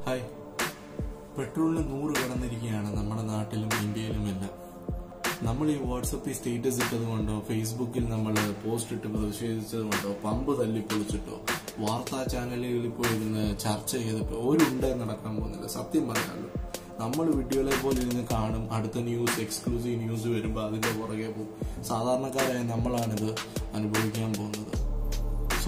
hi പെട്രോളിന് നൂറ് കടന്നിരിക്കുകയാണ് നമ്മുടെ നാട്ടിലും ഇന്ത്യയിലും എല്ലാം നമ്മൾ ഈ വാട്സപ്പിൽ സ്റ്റേറ്റസ് ഇട്ടത് കൊണ്ടോ ഫേസ്ബുക്കിൽ നമ്മൾ പോസ്റ്റ് ഇട്ട് പ്രതിഷേധിച്ചത് കൊണ്ടോ പമ്പ് തല്ലിപ്പൊളിച്ചിട്ടോ വാർത്താ ചാനലുകളിൽ പോയിരുന്ന് ചർച്ച ചെയ്തിട്ടോ ഒരു ഉണ്ടായി നടക്കാൻ പോകുന്നില്ല സത്യം പറയാമല്ലോ നമ്മൾ വീഡിയോകളെ പോലെ ഇരുന്ന് കാണും അടുത്ത ന്യൂസ് എക്സ്ക്ലൂസീവ് ന്യൂസ് വരുമ്പോൾ അതിന്റെ പുറകെ പോകും സാധാരണക്കാരായ നമ്മളാണിത് അനുഭവിക്കാൻ പോകുന്നത് സോ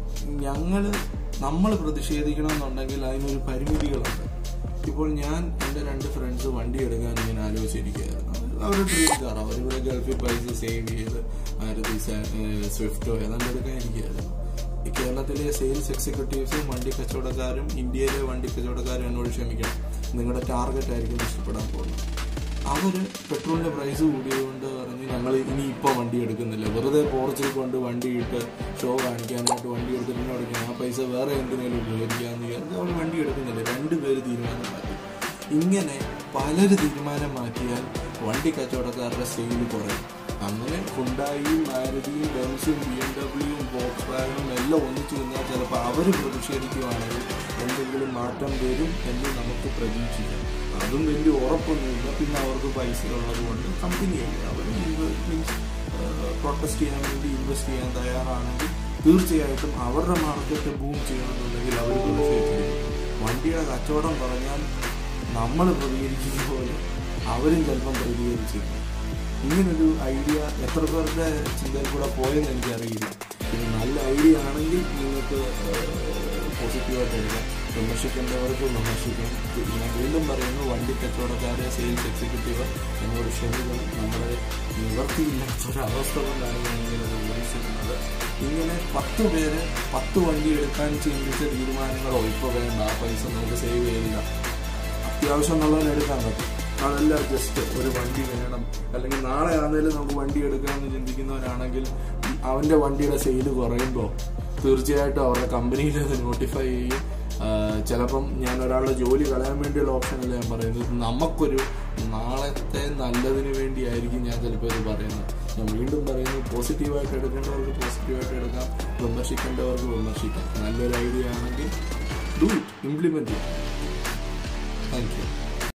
ഞങ്ങൾ നമ്മൾ പ്രതിഷേധിക്കണമെന്നുണ്ടെങ്കിൽ അതിനൊരു പരിമിതികളുണ്ട് ഇപ്പോൾ ഞാൻ എൻ്റെ രണ്ട് ഫ്രണ്ട്സ് വണ്ടി എടുക്കാൻ ഇങ്ങനെ ആലോചിച്ചിരിക്കുകയായിരുന്നു അവരുടെ ഡ്രീം കാർ അവരിവിടെ ഗൾഫിൽ പൈസ സേവ് ചെയ്ത് മാരുതി സ്വിഫ്റ്റോ ഏതാണ്ട് എടുക്കാൻ ഇരിക്കുകയായിരുന്നു ഈ കേരളത്തിലെ സെയിൽസ് എക്സിക്യൂട്ടീവ്സും വണ്ടി കച്ചവടക്കാരും ഇന്ത്യയിലെ വണ്ടി കച്ചവടക്കാരും എന്നോട് ക്ഷമിക്കണം നിങ്ങളുടെ ടാർഗറ്റ് ആയിരിക്കും നഷ്ടപ്പെടാൻ പോകുന്നത് അവര് പെട്രോളിന്റെ പ്രൈസ് കൂടിയതുകൊണ്ട് പറഞ്ഞ് ഞങ്ങൾ ഇനി ഇപ്പൊ വണ്ടി എടുക്കുന്നില്ല വെറുതെ പോർച്ചിൽ കൊണ്ട് വണ്ടി ഇട്ട് ഷോ കാണിക്കാനായിട്ട് വണ്ടി എടുത്തിട്ട് കൊടുക്കണം ആ പൈസ വേറെ എന്തിനേലും ഉപയോഗിക്കാന്ന് വിചാരിച്ച് അവർ വണ്ടി എടുക്കുന്നില്ല രണ്ടുപേര് തീരുമാനം മാറ്റി ഇങ്ങനെ പലര് തീരുമാനം മാറ്റിയാൽ വണ്ടി കച്ചവടക്കാരുടെ സെയിൽ കുറയും അങ്ങനെ ഹുണ്ടായും മാരുതിയും ബെൻസും ബി എം ഡബ്ല്യുവും ബോക്സ് വാഗനും എല്ലാം ഒന്നിച്ചു നിന്നാൽ ചിലപ്പോൾ അവർ പ്രതിഷേധിക്കുവാണെങ്കിൽ എന്തെങ്കിലും മാറ്റം വരും എന്ന് നമുക്ക് പ്രതീക്ഷിക്കാം അതും വലിയ ഉറപ്പൊന്നുമില്ല പിന്നെ അവർക്ക് പൈസ ഉള്ളത് കൊണ്ട് കമ്പനിയല്ലേ അവർ മീൻസ് പ്രൊട്ടസ്റ്റ് ചെയ്യാൻ വേണ്ടി ഇൻവെസ്റ്റ് ചെയ്യാൻ തയ്യാറാണെങ്കിൽ തീർച്ചയായിട്ടും അവരുടെ മാർക്കറ്റ് ബൂം ചെയ്യണമെന്നുണ്ടെങ്കിൽ അവർ പ്രതിഷേധിക്കും വണ്ടിയുടെ കച്ചവടം പറഞ്ഞാൽ നമ്മൾ പ്രതികരിക്കുന്ന പോലെ അവരും ചിലപ്പം പ്രതികരിച്ചിരിക്കും ഇങ്ങനൊരു ഐഡിയ എത്ര പേരുടെ ചിന്തയിൽ കൂടെ പോയെന്ന് എനിക്കറിയില്ല ഇത് നല്ല ഐഡിയ ആണെങ്കിൽ നിങ്ങൾക്ക് പോസിറ്റീവായിട്ട് എടുക്കാം വിമർശിക്കേണ്ടവർക്ക് വിമർശിക്കാം ഞാൻ വീണ്ടും പറയുന്നു വണ്ടി കച്ചവടക്കാരെ സെയിൽസ് എക്സിക്യൂട്ടീവ് എന്നോട് ക്ഷമിക്കണം നമ്മുടെ നിവർത്തിയില്ലാത്തൊരവസ്ഥ കൊണ്ടാണ് ഞാൻ ഇങ്ങനെ വിമർശിക്കുന്നത് ഇങ്ങനെ പത്ത് പേര് പത്ത് വണ്ടി എടുക്കാൻ ചിന്തിച്ച തീരുമാനങ്ങളോ ഇപ്പോൾ വേണ്ട ആ പൈസ നമുക്ക് സേവ് ചെയ്യില്ല അത്യാവശ്യം ഉള്ളവരെ എടുക്കാൻ പറ്റും അതല്ല ജസ്റ്റ് ഒരു വണ്ടി വേണം അല്ലെങ്കിൽ നാളെ ആണെങ്കിലും നമുക്ക് വണ്ടി എടുക്കാമെന്ന് ചിന്തിക്കുന്നവരാണെങ്കിൽ അവന്റെ വണ്ടിയുടെ സെയിൽ കുറയുമ്പോൾ തീർച്ചയായിട്ടും അവരുടെ കമ്പനിയിൽ അത് നോട്ടിഫൈ ചെയ്യും ചിലപ്പം ഞാൻ ഒരാളുടെ ജോലി കളയാൻ വേണ്ടിയുള്ള ഓപ്ഷനല്ല ഞാൻ പറയുന്നത് നമുക്കൊരു നാളത്തെ നല്ലതിന് വേണ്ടിയായിരിക്കും ഞാൻ ചിലപ്പോൾ ഇത് പറയുന്നത് ഞാൻ വീണ്ടും പറയുന്നു പോസിറ്റീവായിട്ട് എടുക്കേണ്ടവർക്ക് പോസിറ്റീവായിട്ട് എടുക്കാം വിമർശിക്കേണ്ടവർക്ക് വിമർശിക്കാം നല്ലൊരു ഐഡിയ ആണെങ്കിൽ ഡു ഇറ്റ് ഇംപ്ലിമെന്റ് ചെയ്യാം താങ്ക് യു